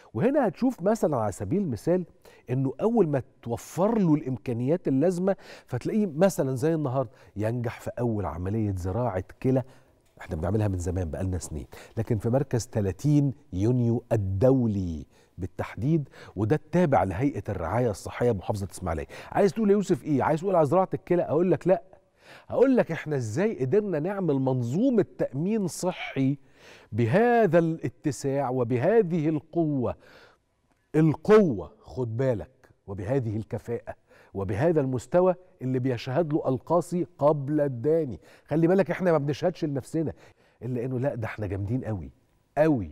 وهنا هتشوف مثلا على سبيل المثال انه اول ما توفر له الامكانيات اللازمه فتلاقيه مثلا زي النهارده ينجح في اول عمليه زراعه كلى احنا بنعملها من زمان بقالنا سنين لكن في مركز 30 يونيو الدولي بالتحديد وده التابع لهيئه الرعايه الصحيه بمحافظه اسماعيليه عايز تقول يا يوسف ايه عايز تقول على زراعه الكلى اقول لك لا هقول لك احنا ازاي قدرنا نعمل منظومه تامين صحي بهذا الاتساع وبهذه القوه القوه خد بالك وبهذه الكفاءه وبهذا المستوى اللي بيشهد له القاصي قبل الداني خلي بالك احنا ما بنشهدش لنفسنا الا انه لا ده احنا جامدين قوي قوي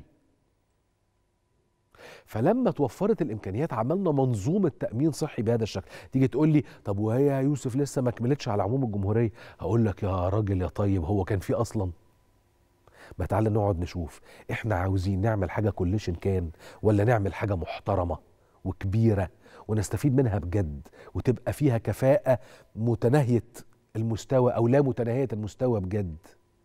فلما توفرت الامكانيات عملنا منظومه تامين صحي بهذا الشكل تيجي تقول لي طب وهي يا يوسف لسه ما كملتش على عموم الجمهوريه هقول لك يا راجل يا طيب هو كان في اصلا ما تعالى نقعد نشوف احنا عاوزين نعمل حاجه كلشن كان ولا نعمل حاجه محترمه وكبيره ونستفيد منها بجد وتبقى فيها كفاءه متناهيه المستوى او لا متناهيه المستوى بجد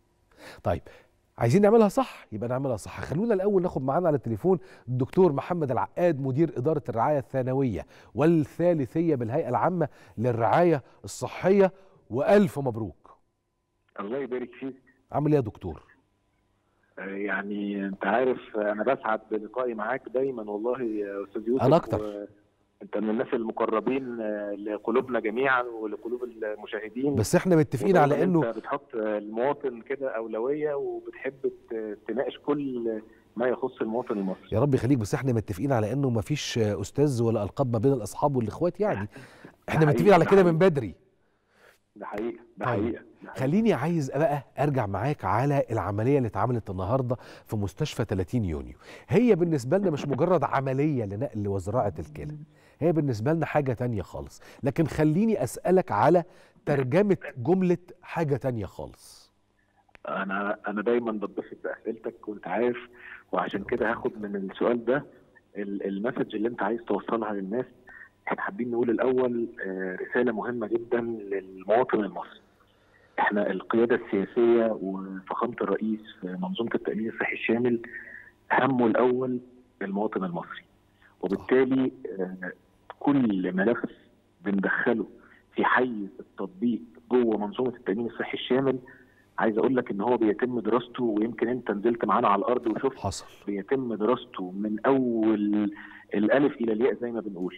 طيب عايزين نعملها صح يبقى نعملها صح خلونا الاول ناخد معانا على التليفون الدكتور محمد العقاد مدير اداره الرعايه الثانويه والثالثيه بالهيئه العامه للرعايه الصحيه والف مبروك الله يبارك فيك عامل ايه يا دكتور آه، يعني انت عارف انا بسعد بلقائي معاك دايما والله يا استاذ يوسف أنا أكتر. و... انت من الناس المقربين آه، لقلوبنا جميعا ولقلوب المشاهدين بس احنا متفقين ودايماً على انه انت بتحط المواطن كده اولويه وبتحب ت- تناقش كل ما يخص المواطن المصري يا رب يخليك بس احنا متفقين على انه ما فيش استاذ ولا القاب ما بين الاصحاب والاخوات يعني احنا حقيقي، متفقين على ده كده حقيقي. من بدري ده حقيقه ده طيب. حقيقه ده حقيقة. خليني عايز بقى ارجع معاك على العمليه اللي اتعملت النهارده في مستشفى 30 يونيو هي بالنسبه لنا مش مجرد عمليه لنقل وزراعه الكلى هي بالنسبه لنا حاجه تانية خالص لكن خليني اسالك على ترجمه جمله حاجه تانية خالص انا انا دايما بتبسط باسئلتك وانت عارف وعشان كده هاخد من السؤال ده ال- المسج اللي انت عايز توصلها للناس احنا حابين نقول الاول آه، رساله مهمه جدا للمواطن المصري احنا القياده السياسيه وفخامه الرئيس في منظومه التامين الصحي الشامل همه الاول المواطن المصري وبالتالي آه، كل ملف بندخله في حيز التطبيق جوه منظومه التامين الصحي الشامل عايز اقول لك ان هو بيتم دراسته ويمكن انت نزلت معانا على الارض وشفت حصل بيتم دراسته من اول الالف الى الياء زي ما بنقول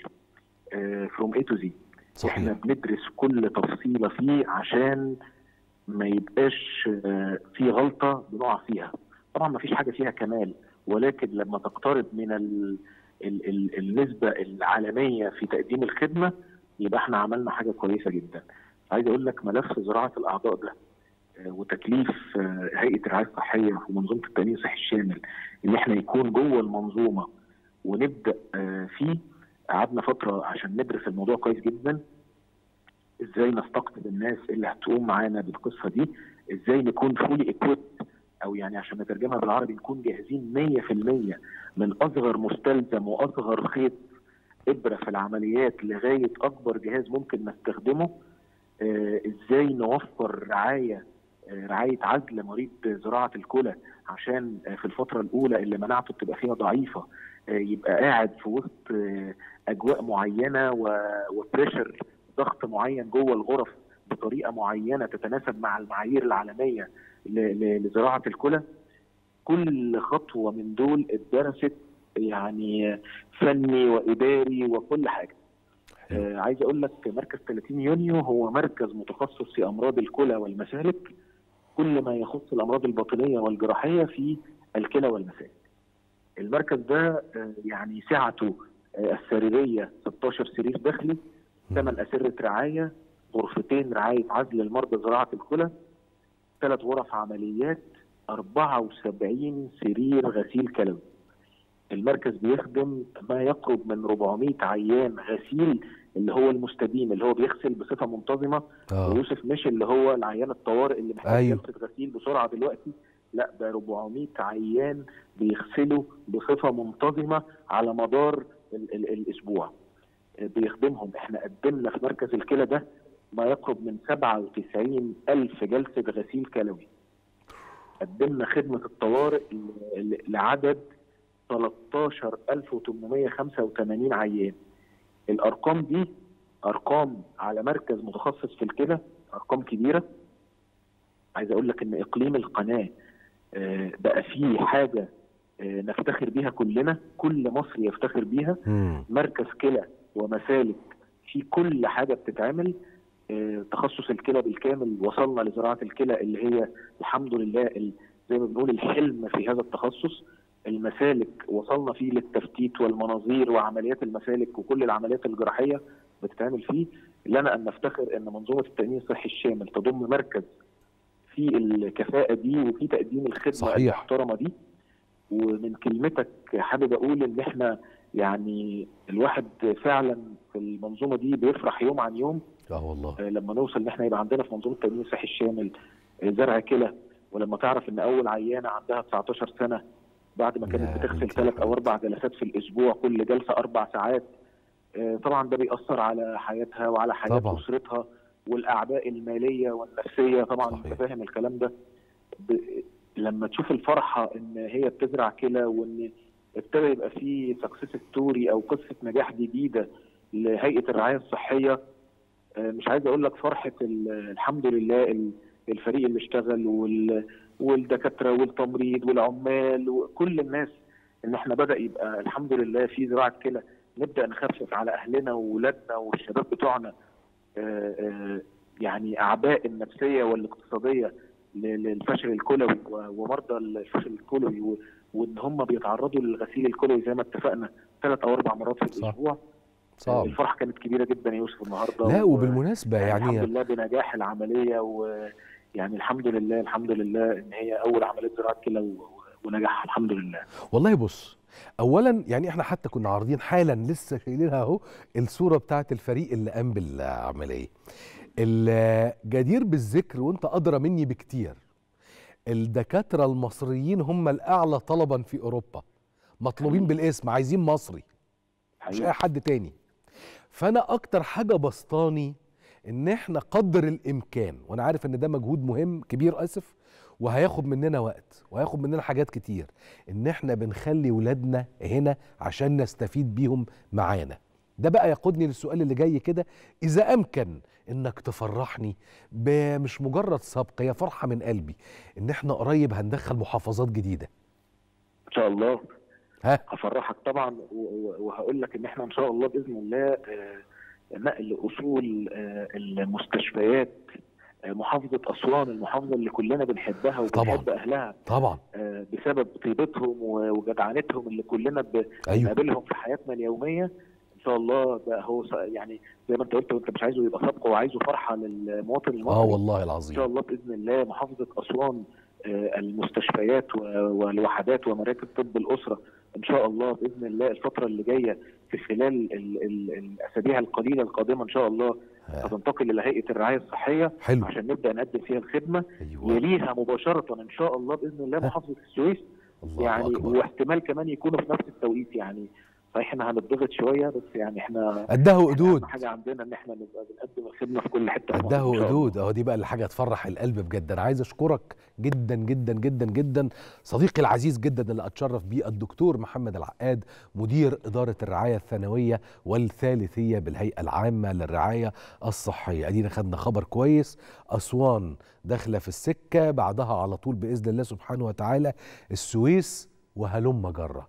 فروم اي تو زي احنا صحيح بندرس كل تفصيله فيه عشان ما يبقاش آه، في غلطه بنقع فيها طبعا ما فيش حاجه فيها كمال ولكن لما تقترب من ال ال ال النسبه العالميه في تقديم الخدمه يبقى احنا عملنا حاجه كويسه جدا عايز اقول لك ملف زراعه الاعضاء ده آه، وتكليف آه، هيئه الرعايه الصحيه ومنظومه التامين الصحي الشامل ان احنا يكون جوه المنظومه ونبدا آه، فيه قعدنا فتره عشان ندرس الموضوع كويس جدا ازاي نستقطب الناس اللي هتقوم معانا بالقصه دي ازاي نكون فولي اكويب او يعني عشان نترجمها بالعربي نكون جاهزين 100% من اصغر مستلزم واصغر خيط ابره في العمليات لغايه اكبر جهاز ممكن نستخدمه آه ازاي نوفر رعايه آه رعايه عزل مريض زراعه الكلى عشان آه في الفتره الاولى اللي مناعته بتبقى فيها ضعيفه آه يبقى قاعد في وسط آه اجواء معينه و- وبريشر ضغط معين جوه الغرف بطريقه معينه تتناسب مع المعايير العالميه ل- ل- لزراعه الكلى كل خطوه من دول اتدرست يعني فني واداري وكل حاجه آه عايز اقول لك مركز 30 يونيو هو مركز متخصص في امراض الكلى والمسالك كل ما يخص الامراض الباطنيه والجراحيه في الكلى والمسالك المركز ده آه يعني سعته آه السريريه 16 سرير داخلي ثمان اسره رعايه غرفتين رعايه عزل المرضى زراعه الكلى ثلاث غرف عمليات 74 سرير غسيل كلوي المركز بيخدم ما يقرب من 400 عيان غسيل اللي هو المستديم اللي هو بيغسل بصفه منتظمه اه ويوسف مش اللي هو العيان الطوارئ اللي محتاج أيوه. جلسه غسيل بسرعه دلوقتي لا ده 400 عيان بيغسلوا بصفه منتظمه على مدار ال ال الاسبوع آه، بيخدمهم احنا قدمنا في مركز الكلى ده ما يقرب من 97 ألف جلسة غسيل كلوي قدمنا خدمة الطوارئ ل- ل- لعدد 13885 عيان الارقام دي ارقام على مركز متخصص في الكلى ارقام كبيره عايز اقول لك ان اقليم القناه آه، بقى فيه حاجه آه، نفتخر بيها كلنا كل مصري يفتخر بيها مم. مركز كلى ومسالك في كل حاجه بتتعمل آه، تخصص الكلى بالكامل وصلنا لزراعه الكلى اللي هي الحمد لله ال- زي ما بنقول الحلم في هذا التخصص المسالك وصلنا فيه للتفتيت والمناظير وعمليات المسالك وكل العمليات الجراحيه بتتعمل فيه لنا ان نفتخر ان منظومه التامين الصحي الشامل تضم مركز في الكفاءه دي وفي تقديم الخدمه صحيح. المحترمه دي ومن كلمتك حابب اقول ان احنا يعني الواحد فعلا في المنظومه دي بيفرح يوم عن يوم اه والله آه، لما نوصل ان احنا يبقى عندنا في منظومه التامين الصحي الشامل آه، زرع كلى ولما تعرف ان اول عيانه عندها 19 سنه بعد ما يا كانت بتغسل بنتي ثلاث يا او اربع جلسات في الاسبوع كل جلسه اربع ساعات آه، طبعا ده بيأثر على حياتها وعلى حياه طبعاً. اسرتها والاعباء الماليه والنفسيه طبعا صحيح. انت فاهم الكلام ده ب... لما تشوف الفرحه ان هي بتزرع كلى وان ابتدى يبقى في سكسس ستوري او قصه نجاح جديده لهيئه الرعايه الصحيه آه، مش عايز اقول لك فرحه ال- الحمد لله ال- الفريق اللي اشتغل وال- والدكاتره والتمريض والعمال وكل الناس ان احنا بدا يبقى الحمد لله في زراعه كلى نبدا نخفف على اهلنا واولادنا والشباب بتوعنا آه، آه، يعني اعباء النفسيه والاقتصاديه ل- للفشل الكلوي و- ومرضى الفشل الكلوي و- وان هم بيتعرضوا للغسيل الكلوي زي ما اتفقنا ثلاث او اربع مرات في صح. الاسبوع صعب الفرحه كانت كبيره جدا يا يوسف النهارده لا و- وبالمناسبه الحمد يعني لله بنجاح العمليه ويعني الحمد لله الحمد لله ان هي اول عمليه زراعه كلى و- ونجاح الحمد لله والله بص اولا يعني احنا حتى كنا عارضين حالا لسه شايلينها اهو الصوره بتاعت الفريق اللي قام بالعمليه الجدير بالذكر وانت ادرى مني بكتير الدكاتره المصريين هم الاعلى طلبا في اوروبا مطلوبين بالاسم عايزين مصري مش اي حقيقي حد تاني فانا اكتر حاجه بسطاني ان احنا قدر الامكان وانا عارف ان ده مجهود مهم كبير اسف وهياخد مننا وقت وهياخد مننا حاجات كتير ان احنا بنخلي ولادنا هنا عشان نستفيد بيهم معانا ده بقى يقودني للسؤال اللي جاي كده اذا امكن انك تفرحني ب- مش مجرد سبق هي فرحه من قلبي ان احنا قريب هندخل محافظات جديده ان شاء الله ها هفرحك طبعا و- و- وهقول لك ان احنا ان شاء الله باذن الله آه، نقل اصول آه، المستشفيات آه، محافظه اسوان المحافظه اللي كلنا بنحبها طبعاً. وبنحب اهلها طبعا آه، بسبب طيبتهم و- وجدعنتهم اللي كلنا ب- ايوه بنقابلهم في حياتنا اليوميه ان شاء الله ده هو س- يعني زي ما انت قلت وانت مش عايزه يبقى سبق وعايزه فرحه للمواطن المصري اه والله ان العظيم شاء الله باذن الله محافظه اسوان آه، المستشفيات و- والوحدات ومراكز طب الاسره ان شاء الله باذن الله الفتره اللي جايه في خلال ال- ال- الاسابيع القليله القادمه ان شاء الله آه، هتنتقل الى هيئه الرعايه الصحيه حلو عشان نبدا نقدم فيها الخدمه ايوه يليها مباشره ان شاء الله باذن الله محافظه السويس الله يعني اكبر واحتمال كمان يكونوا في نفس التوقيت يعني صحيح احنا هنضغط شويه بس يعني احنا قده إحنا قدود أهم حاجه عندنا ان احنا نبقى بنقدم الخدمه في كل حته في مصر قده إن شاء الله. قدود اهو دي بقى الحاجه تفرح القلب بجد انا عايز اشكرك جدا جدا جدا جدا صديقي العزيز جدا اللي اتشرف بيه الدكتور محمد العقاد مدير اداره الرعايه الثانويه والثالثيه بالهيئه العامه للرعايه الصحيه ادينا خدنا خبر كويس اسوان داخله في السكه بعدها على طول باذن الله سبحانه وتعالى السويس وهلم جره